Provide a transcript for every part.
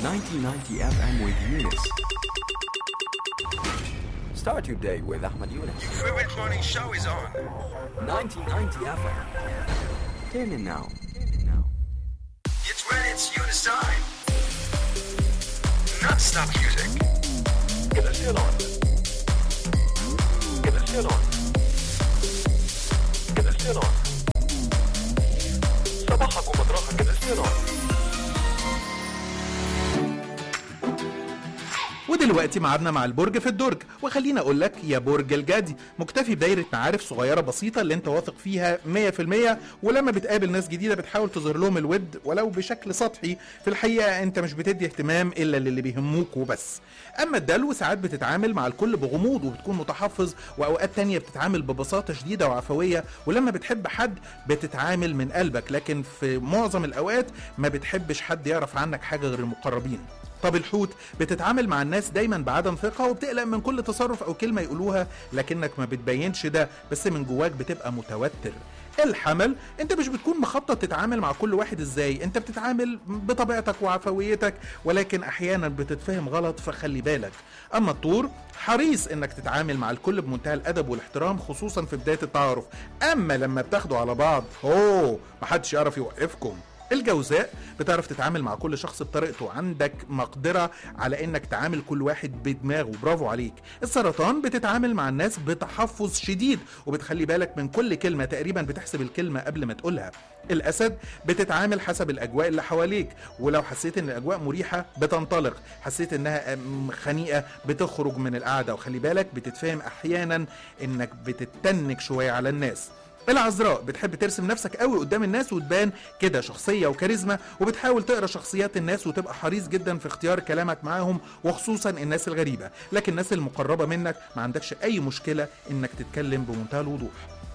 1990 FM with Eunice. Start your day with Ahmed Yunus. favorite morning show is on. 1990 FM. Tune in now. Tune in now. It's when it's Eunice time. Non-stop music. Get the shit on. Get the shit on. Get the shit on. صباحك ومطرحك get the shit on. ودلوقتي معادنا مع البرج في الدرج وخليني اقول لك يا برج الجدي مكتفي بدايره معارف صغيره بسيطه اللي انت واثق فيها 100% ولما بتقابل ناس جديده بتحاول تظهر لهم الود ولو بشكل سطحي في الحقيقه انت مش بتدي اهتمام الا للي بيهموك وبس اما الدلو ساعات بتتعامل مع الكل بغموض وبتكون متحفظ واوقات تانية بتتعامل ببساطه شديده وعفويه ولما بتحب حد بتتعامل من قلبك لكن في معظم الاوقات ما بتحبش حد يعرف عنك حاجه غير المقربين طب الحوت بتتعامل مع الناس دايما بعدم ثقة وبتقلق من كل تصرف أو كلمة يقولوها لكنك ما بتبينش ده بس من جواك بتبقى متوتر الحمل انت مش بتكون مخطط تتعامل مع كل واحد ازاي انت بتتعامل بطبيعتك وعفويتك ولكن احيانا بتتفهم غلط فخلي بالك اما الطور حريص انك تتعامل مع الكل بمنتهى الادب والاحترام خصوصا في بداية التعارف اما لما بتاخدوا على بعض اوه محدش يعرف يوقفكم الجوزاء بتعرف تتعامل مع كل شخص بطريقته عندك مقدرة على انك تعامل كل واحد بدماغه برافو عليك السرطان بتتعامل مع الناس بتحفظ شديد وبتخلي بالك من كل كلمة تقريبا بتحسب الكلمة قبل ما تقولها الاسد بتتعامل حسب الاجواء اللي حواليك ولو حسيت ان الاجواء مريحة بتنطلق حسيت انها أم، خنيقة بتخرج من القعدة وخلي بالك بتتفهم احيانا انك بتتنك شوية على الناس العذراء بتحب ترسم نفسك قوي قدام الناس وتبان كده شخصيه وكاريزما وبتحاول تقرا شخصيات الناس وتبقى حريص جدا في اختيار كلامك معاهم وخصوصا الناس الغريبه لكن الناس المقربه منك ما عندكش اي مشكله انك تتكلم بمنتهى الوضوح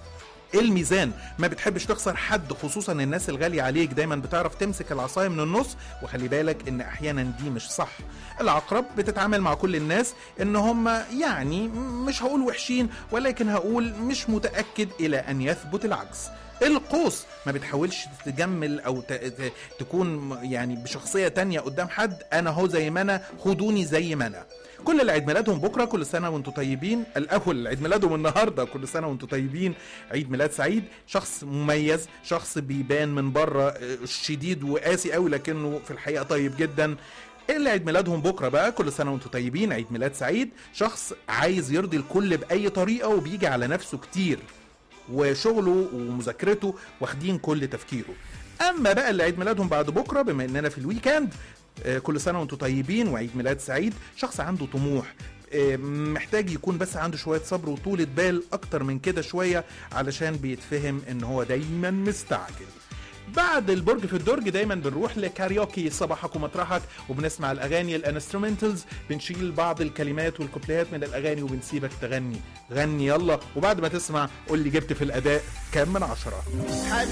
الميزان ما بتحبش تخسر حد خصوصا الناس الغالية عليك دايما بتعرف تمسك العصاية من النص وخلي بالك ان احيانا دي مش صح العقرب بتتعامل مع كل الناس ان هم يعني مش هقول وحشين ولكن هقول مش متأكد الى ان يثبت العكس القوس ما بتحاولش تجمل او ت... ت... تكون يعني بشخصية تانية قدام حد انا هو زي ما انا خدوني زي ما انا كل اللي عيد ميلادهم بكره كل سنه وانتم طيبين الاول اللي عيد ميلادهم النهارده كل سنه وانتم طيبين عيد ميلاد سعيد شخص مميز شخص بيبان من بره آه، شديد وقاسي قوي لكنه في الحقيقه طيب جدا اللي عيد ميلادهم بكره بقى كل سنه وانتم طيبين عيد ميلاد سعيد شخص عايز يرضي الكل باي طريقه وبيجي على نفسه كتير وشغله ومذاكرته واخدين كل تفكيره اما بقى اللي عيد ميلادهم بعد بكره بما اننا في الويكند آه، كل سنه وانتم طيبين وعيد ميلاد سعيد شخص عنده طموح آه، محتاج يكون بس عنده شويه صبر وطولة بال اكتر من كده شويه علشان بيتفهم ان هو دايما مستعجل بعد البرج في الدرج دايما بنروح لكاريوكي صباحك ومطرحك وبنسمع الاغاني الانسترومنتالز بنشيل بعض الكلمات والكوبليهات من الاغاني وبنسيبك تغني غني يلا وبعد ما تسمع قول لي جبت في الاداء كام من عشرة